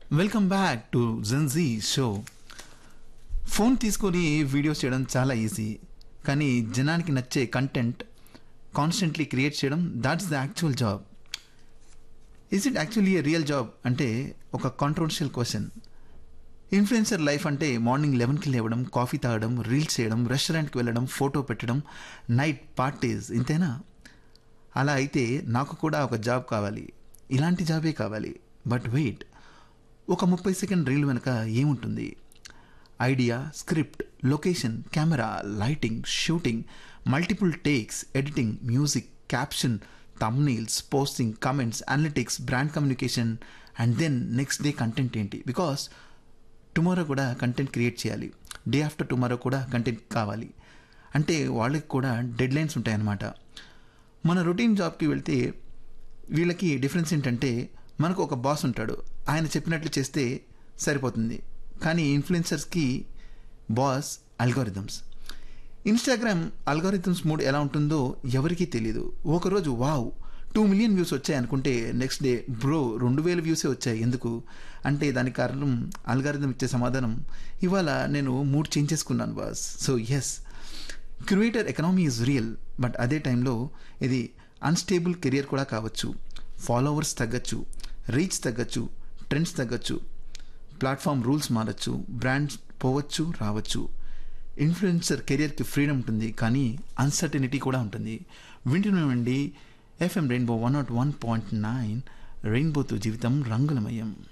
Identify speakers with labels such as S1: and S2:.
S1: welcome back to gen Z show phone తీసుకొని videos చేయడం చాలా ఈజీ కానీ జనానికి నచ్చే కంటెంట్ కాన్స్టెంట్లీ క్రియేట్ చేయడం that's the actual job is it actually a real job అంటే ఒక కాంట్రవర్షియల్ క్వశ్చన్ ఇన్ఫ్లుయెన్సర్ లైఫ్ అంటే మార్నింగ్ లెవెన్కి లేవడం కాఫీ తాగడం రీల్స్ చేయడం రెస్టారెంట్కి వెళ్ళడం ఫోటో పెట్టడం నైట్ పార్టీస్ ఇంతేనా అలా అయితే నాకు కూడా ఒక జాబ్ కావాలి ఇలాంటి జాబే కావాలి బట్ వెయిట్ ఒక ముప్పై సెకండ్ రీల్ వెనుక ఏముంటుంది idea script location camera lighting shooting multiple takes editing music caption thumbnails posting comments analytics brand communication and then next day content ఏంటి బికాస్ టుమారో కూడా కంటెంట్ క్రియేట్ చేయాలి డే ఆఫ్టర్ టుమారో కూడా content కావాలి అంటే వాళ్ళకి కూడా డెడ్ లైన్స్ ఉంటాయన్నమాట మన రొటీన్ జాబ్కి వెళ్తే వీళ్ళకి డిఫరెన్స్ ఏంటంటే మనకు ఒక బాస్ ఉంటాడు ఆయన చెప్పినట్లు చేస్తే సరిపోతుంది కానీ ఇన్ఫ్లుయెన్సర్స్కి boss algorithms Instagram algorithms mood ఎలా ఉంటుందో ఎవరికీ తెలియదు ఒకరోజు వావ్ టూ మిలియన్ వ్యూస్ వచ్చాయి అనుకుంటే నెక్స్ట్ డే బ్రో రెండు వేల వ్యూసే వచ్చాయి ఎందుకు అంటే దానికి కారణం అల్గారిథం ఇచ్చే సమాధానం ఇవాళ నేను మూడ్ చేంజ్ చేసుకున్నాను boss so yes creator economy is real but అదే టైంలో ఇది అన్స్టేబుల్ కెరియర్ కూడా కావచ్చు ఫాలోవర్స్ తగ్గచ్చు రీచ్ తగ్గచ్చు ట్రెండ్స్ తగ్గచ్చు ప్లాట్ఫామ్ రూల్స్ మారచ్చు బ్రాండ్స్ పోవచ్చు రావచ్చు ఇన్ఫ్లుయెన్సర్ కెరియర్కి ఫ్రీడమ్ ఉంటుంది కానీ అన్సర్టనిటీ కూడా ఉంటుంది వింటున్నామండి FM rainbow one nought one point nine రెయిన్బోతో జీవితం రంగులమయం